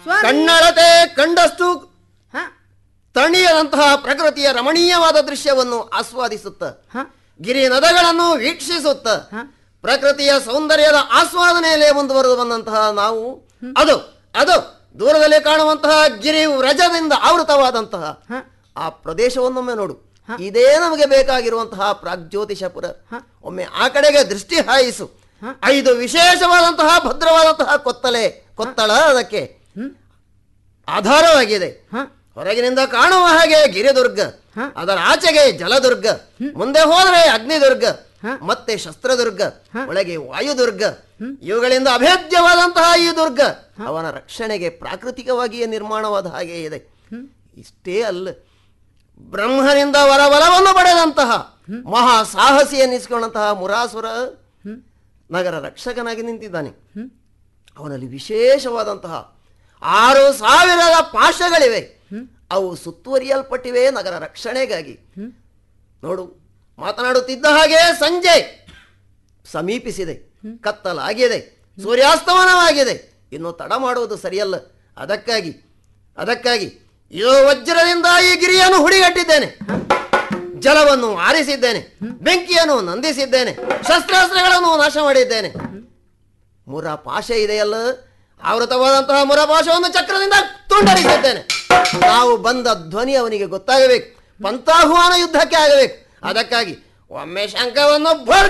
ಸ್ವಾಮಿ. ಕಣ್ಣಳತೆ ಕಂಡಷ್ಟು ಹ ತಣಿಯದಂತಹ ಪ್ರಕೃತಿಯ ರಮಣೀಯವಾದ ದೃಶ್ಯವನ್ನು ಆಸ್ವಾದಿಸುತ್ತ ಹ ಗಿರಿ ನದಗಳನ್ನು ವೀಕ್ಷಿಸುತ್ತ ಹ ಪ್ರಕೃತಿಯ ಸೌಂದರ್ಯದ ಆಸ್ವಾದನೆಯಲ್ಲೇ ಮುಂದುವರೆದು ಬಂದಂತಹ ನಾವು ಅದು ಅದು ದೂರದಲ್ಲಿ ಕಾಣುವಂತಹ ಗಿರಿ ವ್ರಜದಿಂದ ಆವೃತವಾದಂತಹ ಹ ಆ ಪ್ರದೇಶವನ್ನೊಮ್ಮೆ ನೋಡು ಇದೇ ನಮಗೆ ಬೇಕಾಗಿರುವಂತಹ ಪ್ರಾಗ್ಜ್ಯೋತಿಷಪುರ ಹ. ಒಮ್ಮೆ ಆ ಕಡೆಗೆ ದೃಷ್ಟಿ ಹಾಯಿಸು ಐದು ವಿಶೇಷವಾದಂತಹ ಭದ್ರವಾದಂತಹ ಕೊತ್ತಲೆ ಕೊತ್ತಳ ಅದಕ್ಕೆ ಆಧಾರವಾಗಿದೆ ಹ ಹೊರಗಿನಿಂದ ಕಾಣುವ ಹಾಗೆ ಗಿರಿದುರ್ಗ ಹ. ಅದರ ಆಚೆಗೆ ಜಲದುರ್ಗ ಮುಂದೆ ಹೋದರೆ ಅಗ್ನಿದುರ್ಗ ಹ. ಮತ್ತೆ ಶಸ್ತ್ರದುರ್ಗ ಹ. ಒಳಗೆ ವಾಯುದುರ್ಗ ಇವುಗಳಿಂದ ಅಭೇದ್ಯವಾದಂತಹ ಈ ದುರ್ಗ ಅವನ ರಕ್ಷಣೆಗೆ ಪ್ರಾಕೃತಿಕವಾಗಿಯೇ ನಿರ್ಮಾಣವಾದ ಹಾಗೆ ಇದೆ ಇಷ್ಟೇ ಅಲ್ಲ ಬ್ರಹ್ಮನಿಂದ ವರಬಲವನ್ನು ಪಡೆದಂತಹ ಮಹಾ ಸಾಹಸಿ ಎನ್ನಿಸಿಕೊಂಡಂತಹ ಮುರಾಸುರ ನಗರ ರಕ್ಷಕನಾಗಿ ನಿಂತಿದ್ದಾನೆ ಅವನಲ್ಲಿ ವಿಶೇಷವಾದಂತಹ ಆರು ಸಾವಿರದ ಪಾಶಗಳಿವೆ ಅವು ಸುತ್ತುವರಿಯಲ್ಪಟ್ಟಿವೆ ನಗರ ರಕ್ಷಣೆಗಾಗಿ ನೋಡು ಮಾತನಾಡುತ್ತಿದ್ದ ಹಾಗೆ ಸಂಜೆ ಸಮೀಪಿಸಿದೆ ಕತ್ತಲಾಗಿದೆ ಸೂರ್ಯಾಸ್ತಮನವಾಗಿದೆ ಇನ್ನು ತಡ ಮಾಡುವುದು ಸರಿಯಲ್ಲ ಅದಕ್ಕಾಗಿ ಅದಕ್ಕಾಗಿ ಇದು ವಜ್ರದಿಂದ ಈ ಗಿರಿಯನ್ನು ಹುಡಿಗಟ್ಟಿದ್ದೇನೆ ಜಲವನ್ನು ಆರಿಸಿದ್ದೇನೆ ಬೆಂಕಿಯನ್ನು ನಂದಿಸಿದ್ದೇನೆ ಶಸ್ತ್ರಾಸ್ತ್ರಗಳನ್ನು ನಾಶ ಮಾಡಿದ್ದೇನೆ ಮುರ ಪಾಶ ಇದೆಯಲ್ಲ ಆವೃತವಾದಂತಹ ಮುರ ಪಾಶವನ್ನು ಚಕ್ರದಿಂದ ತುಂಡರಿಸಿದ್ದೇನೆ ನಾವು ಬಂದ ಧ್ವನಿ ಅವನಿಗೆ ಗೊತ್ತಾಗಬೇಕು ಪಂಥಾಹ್ವಾನ ಯುದ್ಧಕ್ಕೆ ಆಗಬೇಕು ಅದಕ್ಕಾಗಿ ಒಮ್ಮೆ ಶಂಖವನ್ನು ಭರ್